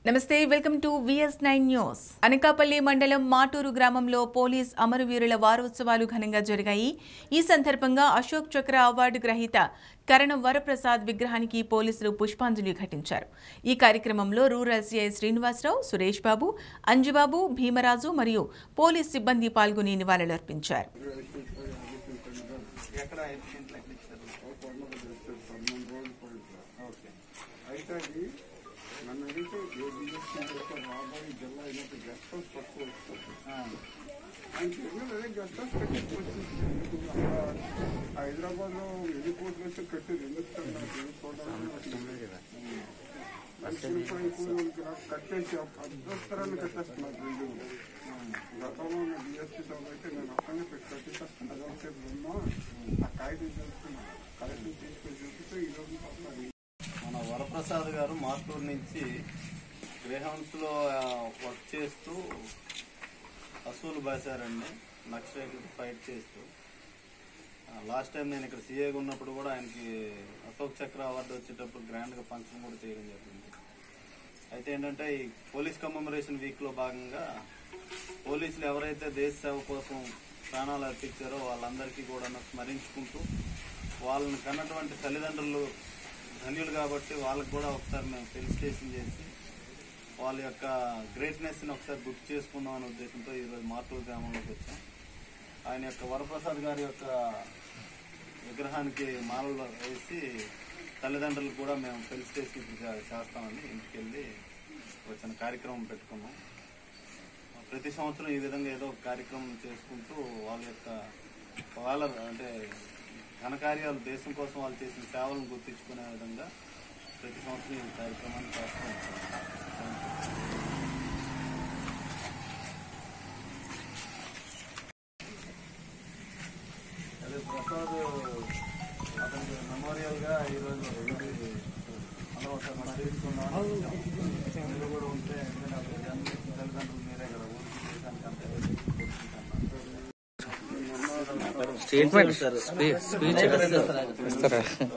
నమస్తే welcome to VS nine news Anakapalli మండలం మాటూరు గ్రామంలో పోలీస్ అమరవీరుల వారోత్సవాలు ఘనంగా జరిగాయి ఈ సందర్భంగా అశోక్ చక్ర అవార్డు గ్రహీత కరణం వరప్రసాద్ విగ్రహానికి పోలీసులు పుష్పాంజలి ఘటించారు ఈ కార్యక్రమంలో రూరల్ సిఐ శ్రీనివాసరావు సురేష్ బాబు అంజుబాబు భీమరాజు మరియు పోలీస్ సిబ్బంది పాల్గొని నివాళులర్పించారు ఎక్కడ ఇంట్లో ఎక్కడ ఇచ్చారు ఓకే అయితే అది నన్ను అడిగితే ఏ బిజినెస్ యొక్క రాబోయే జిల్లా అయినట్టు గెస్ట్ హౌస్ తక్కువ వస్తుంది ఆ, ఆయన చెప్పినది అదే గెస్ట్ హౌస్ కట్టి వచ్చింది ఎందుకు అక్కడ హైదరాబాద్ లో ఎన్ని కోట్లు వేస్తే కట్టారు ఎందుకు నాకు ఏం చూడాలని కట్టేసి అర్ధస్తరాన్ని కట్టేస్తున్నారు బిల్డింగ్ గతంలో ఉన్న డిఎస్పీ సభ అయితే నేను అక్కడనే పెట్టి కట్టేస్తాను అదొకే బొమ్మ ఆ కాగితం చూస్తున్నాను కాగితం తీసుకొని చూపిస్తే ఈ రోజు వస్తుంది మన వరప్రసాద్ గారు మార్టూర్ నుంచి గ్రేహౌన్స్ లో ఆ, వర్క్ చేస్తూ అసూలు బాసారండి నక్సలైట్లతో ఫైట్ చేస్తూ ఆ, లాస్ట్ టైం నేను ఇక్కడ సీఏగా ఉన్నప్పుడు కూడా ఆయనకి అశోక్ చక్ర అవార్డు వచ్చేటప్పుడు గ్రాండ్ గా ఫంక్షన్ కూడా చేయడం జరిగింది అయితే ఏంటంటే ఈ పోలీస్ కమమరేషన్ వీక్ లో భాగంగా పోలీసులు ఎవరైతే దేశ సేవ కోసం ప్రాణాలు అర్పించారో వాళ్ళందరికీ కూడా స్మరించుకుంటూ వాళ్ళని కన్నటువంటి తల్లిదండ్రులు ధన్యులు కాబట్టి వాళ్ళకి కూడా ఒకసారి మేము ఫెలిసిటేషన్ చేసి వాళ్ళ యొక్క గ్రేట్నెస్ ని ఒకసారి గుర్తు చేసుకుందాం అనే ఉద్దేశంతో ఈరోజు మార్టూరు గ్రామంలోకి వచ్చాం ఆయన యొక్క వరప్రసాద్ గారి యొక్క విగ్రహానికి మాలలు వేసి తల్లిదండ్రులకు కూడా మేము ఫెలిసిటేషన్ చేస్తామని ఇంటికి వెళ్ళి వచ్చిన కార్యక్రమం పెట్టుకున్నాం ప్రతి సంవత్సరం ఈ విధంగా ఏదో ఒక కార్యక్రమం చేసుకుంటూ వాళ్ళ యొక్క వాళ్ళ అంటే ఘనకార్యాలు దేశం కోసం వాళ్ళు చేసిన సేవలను గుర్తించుకునే విధంగా ప్రతి సంవత్సరం ఈ కార్యక్రమాన్ని చేస్తూ ఉంటాం అదే ప్రసాద్ అతనికి మెమోరియల్ గా ఈరోజు ఇది అందరూ ఒకసారి మనం తీసుకున్నాం మీరు కూడా ఉంటే ఎందుకంటే అతని జన్మదిన తల్లిదండ్రులు మీరే కదా ఊరికి దేశానికి అంతే స్టేట్మెంట్ స్పీచ్ ఇస్తారా